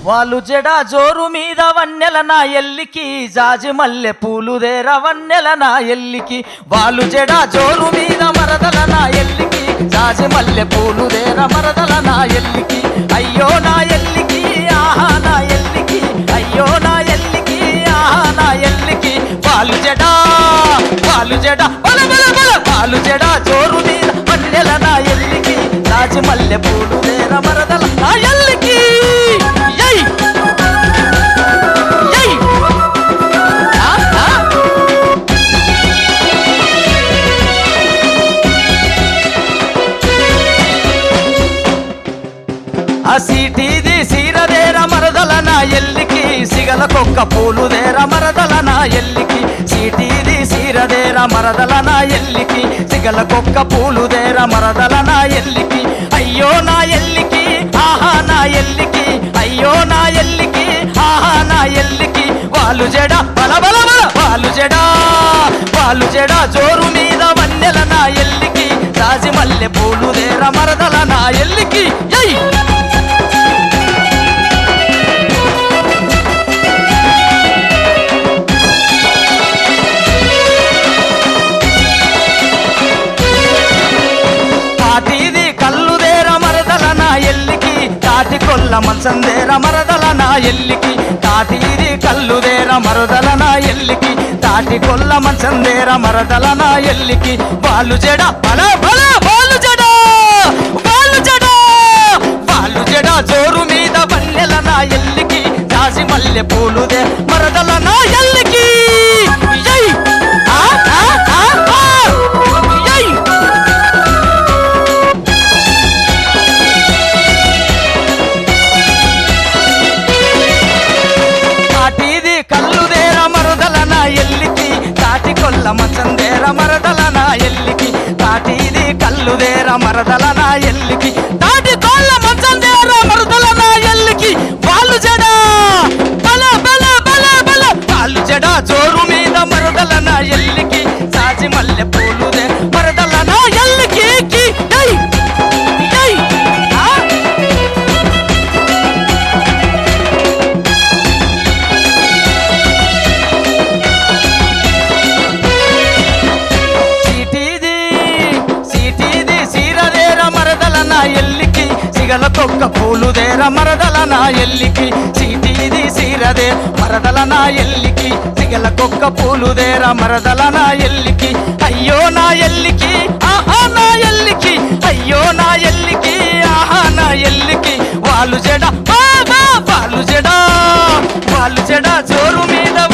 వాళ్ళు జడ జోరు మీద వన్నెల నా ఎల్లికి జాజి మల్లె పూలుదేర వన్నెల నా ఎల్లికి వాళ్ళు జడ జోరు మీద మరదల నా ఎల్లికి జాజి మల్లె పూలుదేర మరదల నా ఎల్లికి అయ్యో నా ఎల్లికి ఆహా నా ఎల్లికి అయ్యో నా ఎల్లికి ఆహా నా ఎల్లికి వాళ్ళు జడ వాళ్ళు జడ బల బల బల వాళ్ళు జడ జోరు మీద వన్నెల నా ఎల్లికి జాజి మల్లె పూలుదేర మరదల నా ఎల్లికి యై యై ఆ ఆ ఆ సీటీది సీరదేర మరదల నా ఎల్లికి సిగల కొక్క పూలుదేర మరదల నా ఎల్లికి సీటీది సీరదేర మరదల నా ఎల్లికి సిగల కొక్క పూలుదేర మరదల నా ఎల్లికి అయ్యో నా ఎల్లికి ఆహా నా ఎల్లికి అయ్యో నా ఎల్లికి ఆహా నా ఎల్లికి వాళ్ళు జడ బల బల బల వాళ్ళు జడ వాళ్ళు జడ జోరు మీద వన్నెల నా ఎల్లికి రాజి మల్లె పూలుదేర మరదల నా ఎల్లికి యై తాటిది కల్లుదేర మరదల నా ఎల్లికి తాటి కొల్ల మంచందేర మరదల నా ఎల్లికి తాటిది కల్లుదేర మరదల నా ఎల్లికి తాటి కొల్ల మంచందేర మరదల నా ఎల్లికి వాళ్ళు జడ బల బల వాళ్ళు జడ వాళ్ళు జడ వాళ్ళు జడ జోరు మీద బన్నెల నా ఎల్లికి జాజి మల్లె పూలుదే మరదల నా ఎల్లికి యై! ఆ, ఆ, ఆ, ఆ! యై! తాటిది కల్లుదేర మరదల నా ఎల్లికి తాటి కొల్ల మంచందేర మరదల నా ఎల్లికి తాటిది కల్లుదేర మరదల నా ఎల్లికి తాటి కొల్ల మంచందేర మరదల నా ఎల్లికి వాళ్ళు జడ బల బల బల బల వాళ్ళు జడ జోరు మీద మరదల నా ఎల్లికి సాజి మల్లె పూలుదే మరదల నా ఎల్లికి కి, ఏయ్! ఏయ్! ఆ? సీటీది సీటీది సీరదేర మరదల నా ఎల్లికి సిగల తొక్క పూలుదేర మరదల నా ఎల్లికి సీటీది సీరదే మరదల నా ఎల్లికి సిగల కొక్క పూలుదేర మరదల నా ఎల్లికి అయ్యో నా ఎల్లికి ఆహా నా ఎల్లికి అయ్యో నా ఎల్లికి ఆహా నా ఎల్లికి వాళ్ళు జడ బా, బా, వాళ్ళు జడ వాళ్ళు జడ జోరు మీద